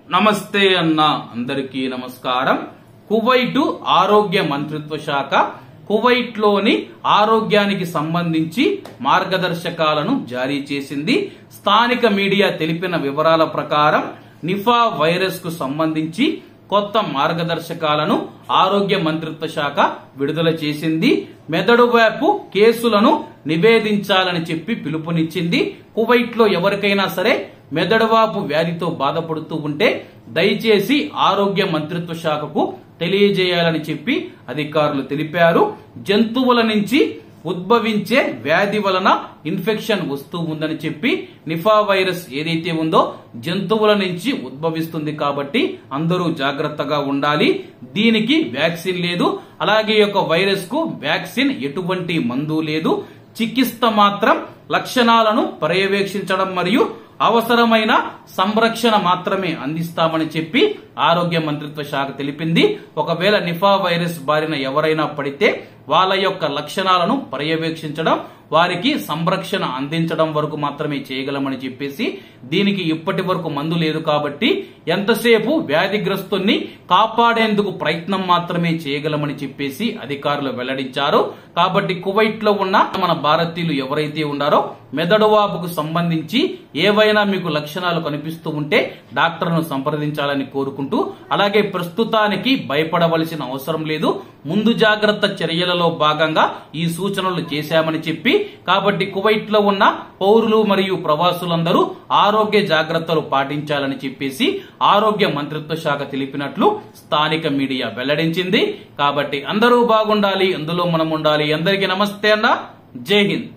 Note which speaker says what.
Speaker 1: నమస్తే అన్న అందరికీ నమస్కారం కువైట్ ఆరోగ్య మంత్రిత్వ శాఖ కువైట్ లోని ఆరోగ్యానికి సంబంధించి మార్గదర్శకాలను జారీ చేసింది స్థానిక మీడియా తెలిపిన వివరాల ప్రకారం నిఫా వైరస్ కు సంబంధించి కొత్త మార్గదర్శకాలను ఆరోగ్య మంత్రిత్వ శాఖ విడుదల చేసింది మెదడు వైపు కేసులను నివేదించాలని చెప్పి పిలుపునిచ్చింది కువైట్ లో ఎవరికైనా సరే మెదడువాపు వ్యాధితో బాధపడుతూ ఉంటే దయచేసి ఆరోగ్య మంత్రిత్వ శాఖకు తెలియజేయాలని చెప్పి అధికారులు తెలిపారు జంతువుల నుంచి ఉద్భవించే వ్యాధి వలన ఇన్ఫెక్షన్ వస్తూ ఉందని చెప్పి నిఫా వైరస్ ఏదైతే ఉందో జంతువుల నుంచి ఉద్భవిస్తుంది కాబట్టి అందరూ జాగ్రత్తగా ఉండాలి దీనికి వ్యాక్సిన్ లేదు అలాగే ఈ యొక్క వైరస్ కు వ్యాక్సిన్ ఎటువంటి మందు లేదు చికిత్స మాత్రం లక్షణాలను పర్యవేక్షించడం మరియు అవసరమైన సంరక్షణ మాత్రమే అందిస్తామని చెప్పి ఆరోగ్య మంత్రిత్వ శాఖ తెలిపింది ఒకవేళ నిఫా వైరస్ బారిన ఎవరైనా పడితే వాళ్ళ యొక్క లక్షణాలను పర్యవేక్షించడం వారికి సంరక్షణ అందించడం వరకు మాత్రమే చేయగలమని చెప్పేసి దీనికి ఇప్పటి వరకు మందు లేదు కాబట్టి ఎంతసేపు వ్యాధిగ్రస్తుల్ని కాపాడేందుకు ప్రయత్నం మాత్రమే చేయగలమని చెప్పేసి అధికారులు వెల్లడించారు కాబట్టి కువైట్ లో ఉన్న మన భారతీయులు ఎవరైతే ఉన్నారో మెదడు వాపుకు సంబంధించి ఏవైనా మీకు లక్షణాలు కనిపిస్తూ ఉంటే డాక్టర్ను సంప్రదించాలని కోరుకుంటూ అలాగే ప్రస్తుతానికి భయపడవలసిన అవసరం లేదు ముందు జాగ్రత్త చర్యలలో భాగంగా ఈ సూచనలు చేశామని చెప్పి కాబట్టి కువైట్ లో ఉన్న పౌరులు మరియు ప్రవాసులందరూ ఆరోగ్య జాగ్రత్తలు పాటించాలని చెప్పేసి ఆరోగ్య మంత్రిత్వ శాఖ తెలిపినట్లు స్థానిక మీడియా వెల్లడించింది కాబట్టి అందరూ బాగుండాలి అందులో మనం ఉండాలి అందరికీ నమస్తే అన్న జై హింద్